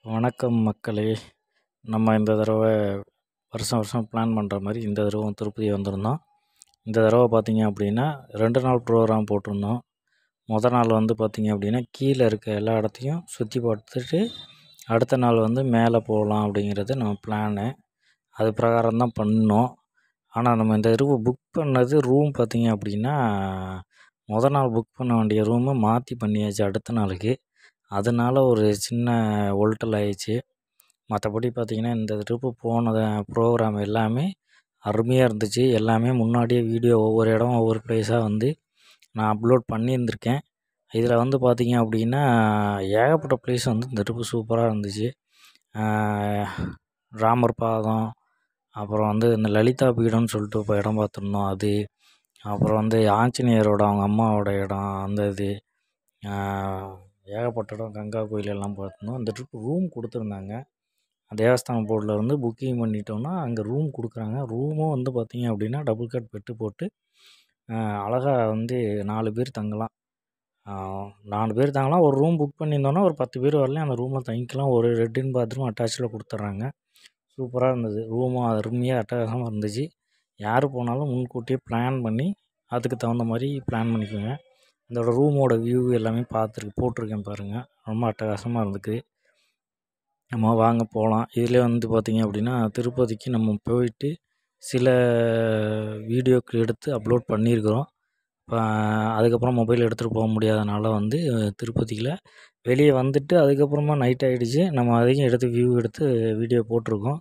வணக்கம் மக்களே நம்ம இந்த தடவை வருஷம் வருஷம் பிளான் பண்ணுற மாதிரி இந்த தடவையும் திருப்பதி வந்திருந்தோம் இந்த தடவை பார்த்தீங்க அப்படின்னா ரெண்டு நாள் ப்ரோக்ராம் போட்டிருந்தோம் மொதல் நாள் வந்து பார்த்தீங்க அப்படின்னா கீழே இருக்க எல்லா இடத்தையும் சுற்றி பார்த்துட்டு அடுத்த நாள் வந்து மேலே போகலாம் அப்படிங்கிறது நம்ம பிளானு அது பிரகாரம் தான் பண்ணோம் ஆனால் நம்ம இந்த தடவை புக் பண்ணது ரூம் பார்த்தீங்க அப்படின்னா மொதல் நாள் புக் பண்ண வேண்டிய ரூமை மாற்றி பண்ணியாச்சு அடுத்த நாளுக்கு அதனால ஒரு சின்ன உள்ட்டல் ஆயிடுச்சு மற்றபடி பார்த்தீங்கன்னா இந்த ட்ரிப்பு போனது ப்ரோக்ராம் எல்லாமே அருமையாக இருந்துச்சு எல்லாமே முன்னாடியே வீடியோ ஒவ்வொரு இடம் ஒவ்வொரு ப்ளேஸாக வந்து நான் அப்லோட் பண்ணியிருந்திருக்கேன் இதில் வந்து பார்த்தீங்க அப்படின்னா ஏகப்பட்ட ப்ளேஸ் வந்து இந்த ட்ரிப்பு சூப்பராக இருந்துச்சு ராமர் பாதம் அப்புறம் வந்து இந்த லலிதா பீடம்னு சொல்லிட்டு இப்போ இடம் பார்த்துருந்தோம் அது அப்புறம் வந்து ஆஞ்சநேயரோட அவங்க அம்மாவோட இடம் அந்த இது ஏகப்பட்ட இடம் கங்கா கோயில் எல்லாம் பார்த்துருந்தோம் இந்த ட்ரிப் ரூம் கொடுத்துருந்தாங்க தேவஸ்தானம் போர்டில் வந்து புக்கிங் பண்ணிட்டோம்னா அங்கே ரூம் கொடுக்குறாங்க ரூமும் வந்து பார்த்திங்க அப்படின்னா டபுள் கட் பெட்டு போட்டு அழகாக வந்து நாலு பேர் தங்கலாம் நாலு பேர் தங்கலாம் ஒரு ரூம் புக் பண்ணியிருந்தோன்னா ஒரு பத்து பேர் வரலையும் அந்த ரூமில் தங்கிக்கலாம் ஒரு லெட்டின் பாத்ரூம் அட்டாச்சில் கொடுத்துட்றாங்க சூப்பராக இருந்தது ரூமும் அருமையாக அட்டகாசமாக இருந்துச்சு யார் போனாலும் முன்கூட்டியே பிளான் பண்ணி அதுக்கு தகுந்த மாதிரி பிளான் பண்ணிக்கோங்க அதோட ரூமோட வியூ எல்லாமே பார்த்துருக்கு போட்டிருக்கேன் பாருங்கள் ரொம்ப அட்டகாசமாக இருந்துக்கு நம்ம வாங்க போகலாம் இதில் வந்து பார்த்திங்க அப்படின்னா திருப்பதிக்கு நம்ம போயிட்டு சில வீடியோக்கள் எடுத்து அப்லோட் பண்ணியிருக்கிறோம் இப்போ அதுக்கப்புறம் மொபைல் எடுத்துகிட்டு போக முடியாதனால வந்து திருப்பதியில் வெளியே வந்துட்டு அதுக்கப்புறமா நைட் ஆகிடுச்சு நம்ம அதையும் எடுத்து வியூ எடுத்து வீடியோ போட்டிருக்கோம்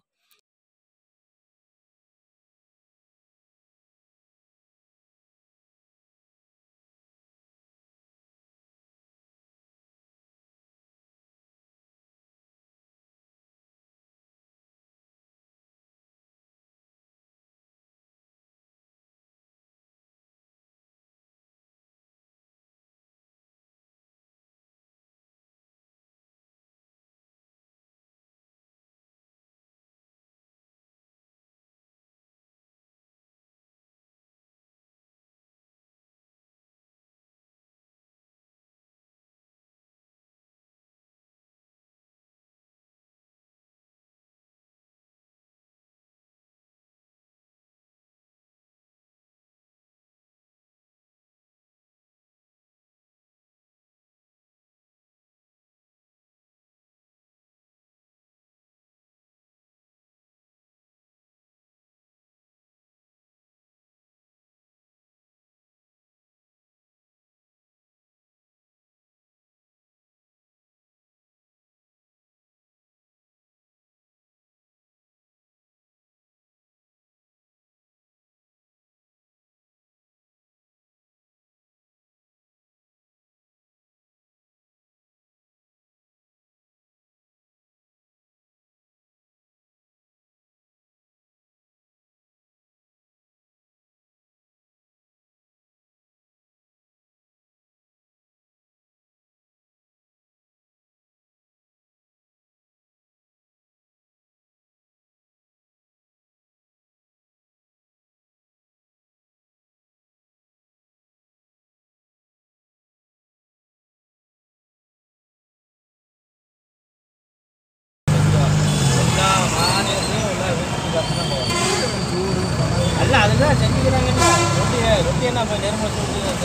அல்ல அதுதான் செஞ்சுக்கிறாங்கல்ல ரொட்டி ரொட்டி என்ன இப்போ நெருமல் சுட்டு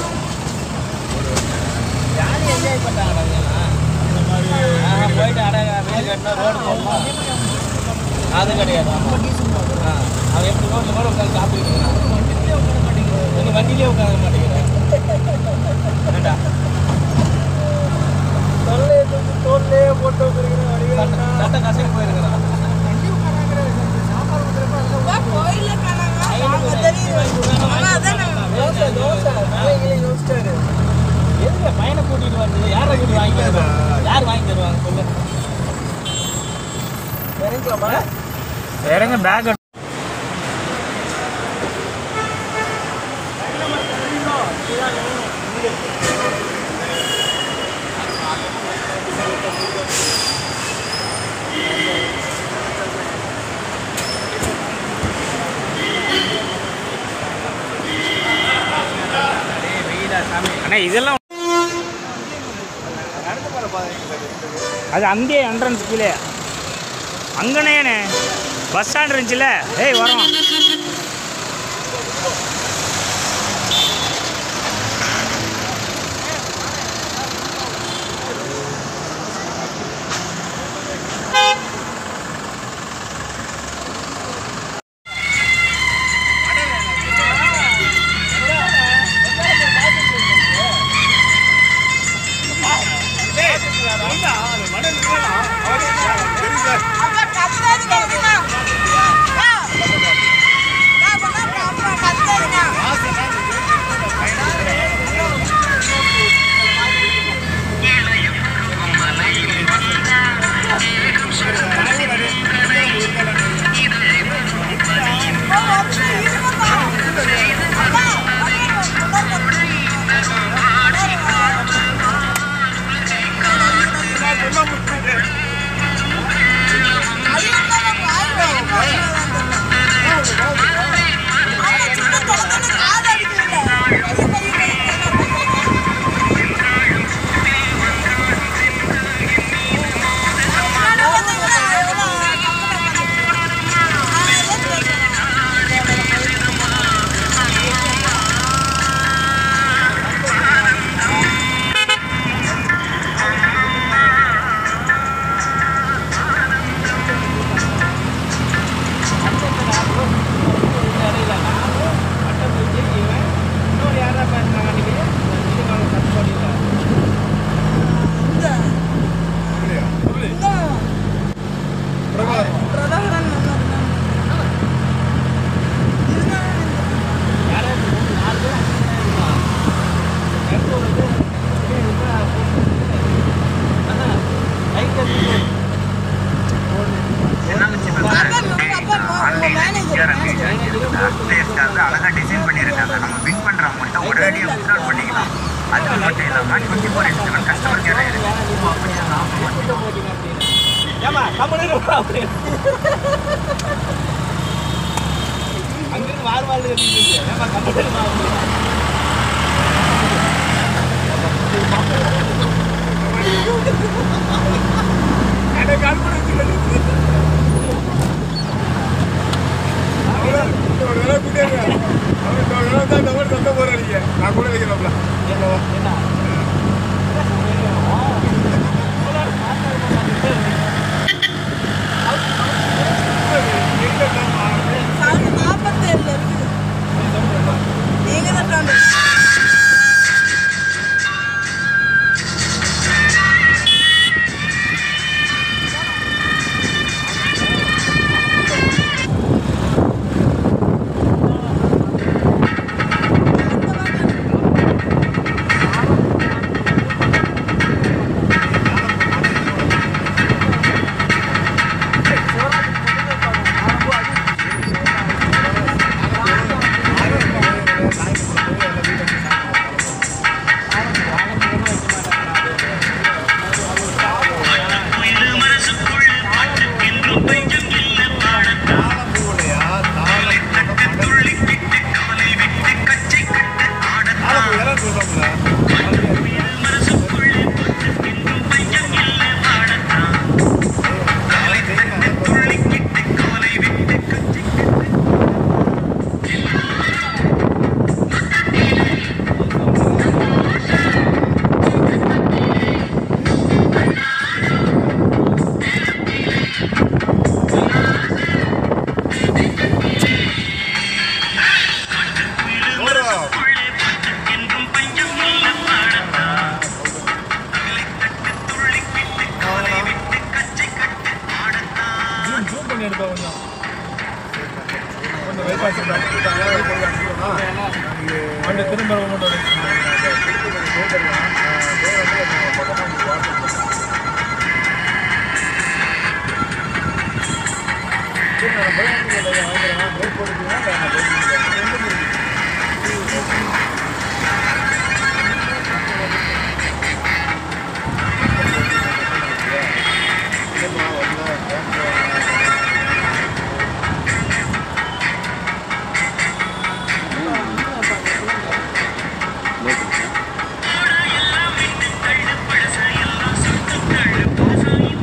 ஜாலி என்ஜாய் பண்ணுறாங்க போயிட்டு அட வீடு கட்டினா ரோடு போடணும் அது கிடையாது ஆமாம் ஆ அவன் எப்படி ரோட்டில் கூட உட்காந்து சாப்பிட்டு இருக்கிறான் நீங்கள் வண்டியிலே உட்கார மாட்டேங்கிறேன் ஏண்டா சட்டை கசைக்கு போயிருக்கிறான் எதுக்கு பையனை கூட்டிட்டு வந்து யாரை கூட்டி வாங்கி தருவாங்க யார் வாங்கி தருவாங்க சொல்லு இறங்க பேக் சாமி அண்ணா இதெல்லாம் அது அங்கேயே என்ட்ரன்ஸ் கீழே அங்கனேண்ணே பஸ் ஸ்டாண்ட் இருந்துச்சுல ஏய் வரோம் அழகா டிசைன் பண்ணியிருக்காங்க நம்ம வின் பண்றவங்க மட்டும் உடனடியாக வித்ட்ரால் பண்ணிக்கலாம் அது மட்டும் இல்லாம twenty four into seven customer care ஏமா கம்பெனி அங்கிருந்து வார் வாழ் ஏமா கம்பெனி நான் கூட வைக்கிறோம்ல ஜூம் பண்ணி எடுப்பா கொஞ்சம் கொஞ்சம் வெயிட் வண்டி திரும்ப கொண்டு ஆ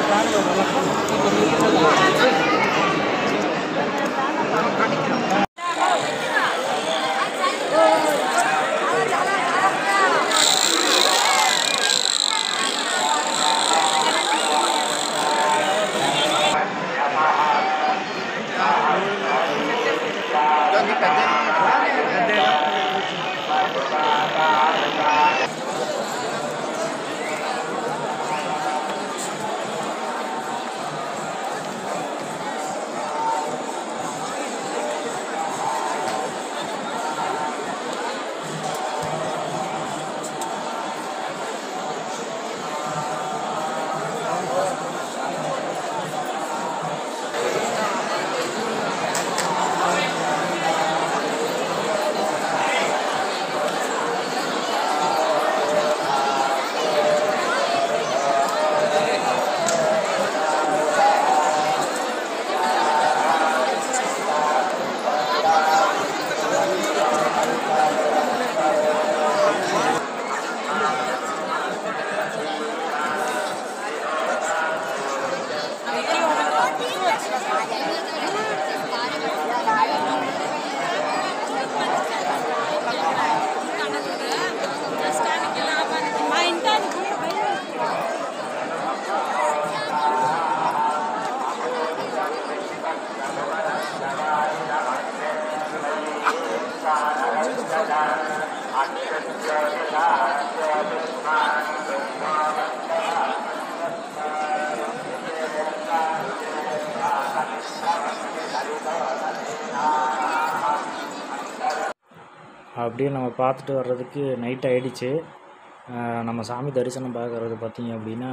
మా ఇంటానికి அப்படியே நம்ம பார்த்துட்டு வர்றதுக்கு நைட் ஆயிடுச்சு ஆஹ் நம்ம சாமி தரிசனம் பார்க்குறது பார்த்திங்க அப்படின்னா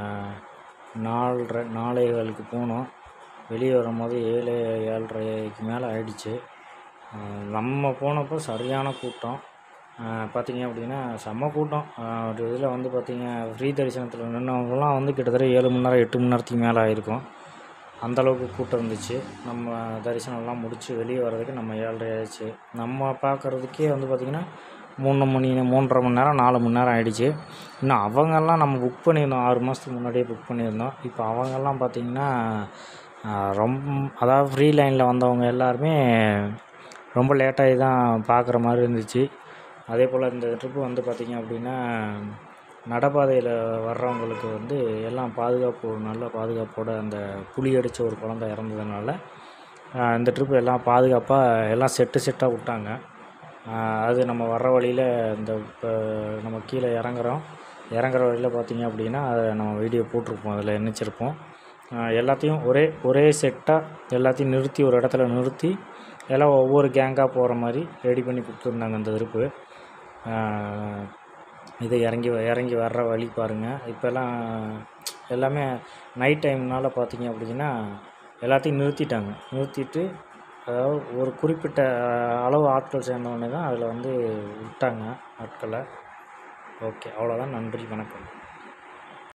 நாலரை நாலேகாலுக்கு போனோம் வெளியே வரும்போது ஏழு ஏழரைக்கு மேலே ஆயிடுச்சு ஆஹ் நம்ம போனப்போ சரியான கூட்டம் ஆஹ் பார்த்தீங்க அப்படின்னா செம்ம கூட்டம் ஆஹ் ஒரு இதில் வந்து பார்த்திங்க ஃப்ரீ தரிசனத்தில் நின்றவங்கலாம் வந்து கிட்டத்தட்ட ஏழு மணி நேரம் எட்டு மணி நேரத்துக்கு மேலே ஆயிருக்கும் அந்த அளவுக்கு கூட்டம் இருந்துச்சு நம்ம தரிசனம்லாம் முடிச்சு வெளியே வர்றதுக்கு நம்ம ஏழரை ஆயிடுச்சு நம்ம பார்க்குறதுக்கே வந்து பார்த்திங்கன்னா மூணு மணி மூன்றரை மணி நேரம் நாலு மணி நேரம் ஆயிடுச்சு இன்னும் அவங்கெல்லாம் நம்ம புக் பண்ணியிருந்தோம் ஆறு மாதத்துக்கு முன்னாடியே புக் பண்ணியிருந்தோம் இப்போ அவங்கெல்லாம் பார்த்திங்கன்னா ஆஹ், ரொம்ப அதாவது ஃப்ரீ லைனில் வந்தவங்க எல்லாருமே ரொம்ப லேட்டாகி தான் பார்க்குற மாதிரி இருந்துச்சு அதே போல் இந்த ட்ரிப்பு வந்து பார்த்திங்க அப்படின்னா நடைபாதையில் வர்றவங்களுக்கு வந்து எல்லாம் பாதுகாப்பு நல்ல பாதுகாப்போட அந்த புலி அடித்த ஒரு குழந்தை இறந்ததுனால ஆஹ், இந்த ட்ரிப்பு எல்லாம் பாதுகாப்பாக எல்லாம் செட்டு செட்டாக விட்டாங்க ஆஹ், அது நம்ம வர்ற வழியில் இந்த இப்போ நம்ம கீழே இறங்குறோம் இறங்குற வழியில் பார்த்திங்க அப்படின்னா அதை நம்ம வீடியோ போட்டிருப்போம் அதில் இணைச்சிருப்போம் ஆஹ், எல்லாத்தையும் ஒரே ஒரே செட்டாக எல்லாத்தையும் நிறுத்தி ஒரு இடத்துல நிறுத்தி எல்லாம் ஒவ்வொரு கேங்காக போகிற மாதிரி ரெடி பண்ணி கொடுத்துருந்தாங்க அந்த ட்ரிப்பு இது இறங்கி இறங்கி வர்ற வழி பாருங்கள் இப்போல்லாம் எல்லாமே நைட் டைம்னால பார்த்தீங்க அப்படின்னா எல்லாத்தையும் நிறுத்திட்டாங்க நிறுத்திட்டு அதாவது ஒரு குறிப்பிட்ட அளவு ஆட்கள் சேர்ந்தவொடனே தான் அதில் வந்து விட்டாங்க ஆட்களை ஓகே அவ்வளோதான் நன்றி வணக்கம்